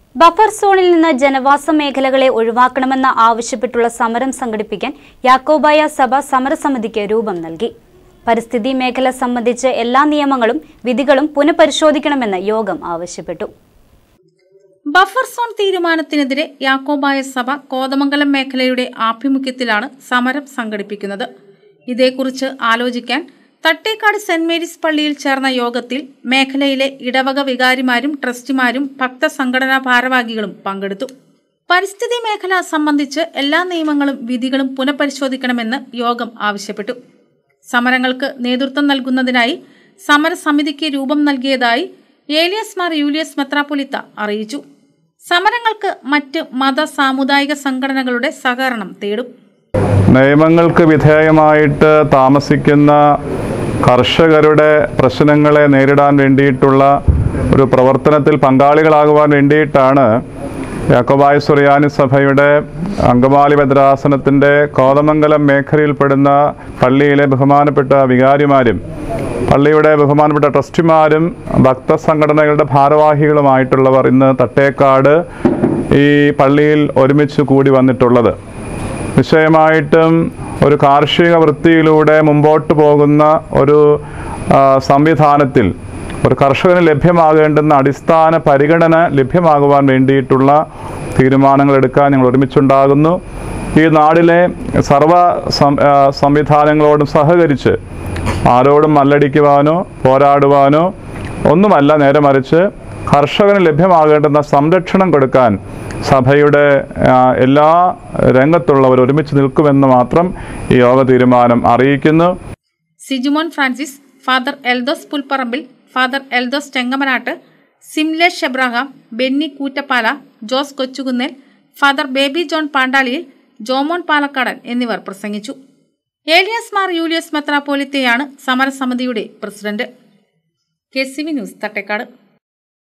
buffer സോണിൽ നിന്ന് ജനവാസ മേഖലകളെ ഒഴിവാക്കണമെന്ന് ആവശ്യപ്പെട്ടുള്ള സമരം സംഘടിപ്പിക്കാൻ യാക്കോബായ സഭ സമരസമിതിക്ക് രൂപം നൽകി പരിസ്ഥിതി മേഖല സംബന്ധിച്ച് എല്ലാ നിയമങ്ങളും വിധികളും പുനഃപരിശോധിക്കണമെന്ന് യോഗം ആവശ്യപ്പെട്ടു ബഫർ സോൺ തീരുമാനത്തിനെതിരെ യാക്കോബായ സഭ കോതമംഗലം മേഖലയുടെ ആഭിമുഖ്യത്തിലാണ് സമരം സംഘടിപ്പിക്കുന്നത് ഇതേക്കുറിച്ച് ആലോചിക്കാൻ തട്ടേക്കാട് സെന്റ് മേരീസ് പള്ളിയിൽ ചേർന്ന യോഗത്തിൽ മേഖലയിലെ ഇടവക വികാരിമാരും ട്രസ്റ്റിമാരും ഭക്തസംഘടനാ ഭാരവാഹികളും പങ്കെടുത്തു പരിസ്ഥിതി മേഖല സംബന്ധിച്ച് എല്ലാ നിയമങ്ങളും വിധികളും പുനഃപരിശോധിക്കണമെന്ന് യോഗം ആവശ്യപ്പെട്ടു സമരങ്ങൾക്ക് നേതൃത്വം നൽകുന്നതിനായി സമരസമിതിക്ക് രൂപം നൽകിയതായി ഏലിയസ് മാർ യൂലിയസ് മെത്രാപ്പൊലിത്ത അറിയിച്ചു സമരങ്ങൾക്ക് മറ്റ് മത സാമുദായിക സംഘടനകളുടെ സഹകരണം തേടും നിയമങ്ങൾക്ക് വിധേയമായിട്ട് താമസിക്കുന്ന കർഷകരുടെ പ്രശ്നങ്ങളെ നേരിടാൻ വേണ്ടിയിട്ടുള്ള ഒരു പ്രവർത്തനത്തിൽ പങ്കാളികളാകുവാൻ വേണ്ടിയിട്ടാണ് യാക്കോബായ സുറിയാനി സഭയുടെ അങ്കമാലി ഭദ്രാസനത്തിൻ്റെ കോതമംഗലം മേഖലയിൽപ്പെടുന്ന പള്ളിയിലെ ബഹുമാനപ്പെട്ട വികാരിമാരും പള്ളിയുടെ ബഹുമാനപ്പെട്ട ട്രസ്റ്റിമാരും ഭക്തസംഘടനകളുടെ ഭാരവാഹികളുമായിട്ടുള്ളവർ ഇന്ന് തട്ടേക്കാട് ഈ പള്ളിയിൽ ഒരുമിച്ച് കൂടി വന്നിട്ടുള്ളത് നിശ്ചയമായിട്ടും ഒരു കാർഷിക വൃത്തിയിലൂടെ മുമ്പോട്ട് പോകുന്ന ഒരു ആ, സംവിധാനത്തിൽ ഒരു കർഷകന് ലഭ്യമാകേണ്ടുന്ന അടിസ്ഥാന പരിഗണന ലഭ്യമാകുവാൻ വേണ്ടിയിട്ടുള്ള തീരുമാനങ്ങൾ എടുക്കാൻ ഞങ്ങൾ ഒരുമിച്ചുണ്ടാകുന്നു ഈ നാടിലെ സർവ സം ആ, സംവിധാനങ്ങളോടും സഹകരിച്ച് ആരോടും മല്ലടിക്കുവാനോ പോരാടുവാനോ ഒന്നുമല്ല നേരെ മറിച്ച് കർഷകന് ലഭ്യമാകേണ്ടുന്ന സംരക്ഷണം കൊടുക്കാൻ സഭയുടെ ആ, എല്ലാ രംഗത്തുള്ളവർ ഒരുമിച്ച് നിൽക്കുമെന്ന് മാത്രം ഈ യോഗ തീരുമാനം അറിയിക്കുന്നു Sijumon Francis father Eldhose Pulparambil father Eldhose Chengamanattu Simlesh Abraham Benny Koottappala Jose Kochukunnel father Baby John Pandaliyil Jomon Palakkadan എന്നിവർ പ്രസംഗിച്ചു ഏലിയസ് മാർ യൂലിയസ് മെത്രാപ്പോലിത്തയാണ് സമരസമിതിയുടെ president K C V news Thattekad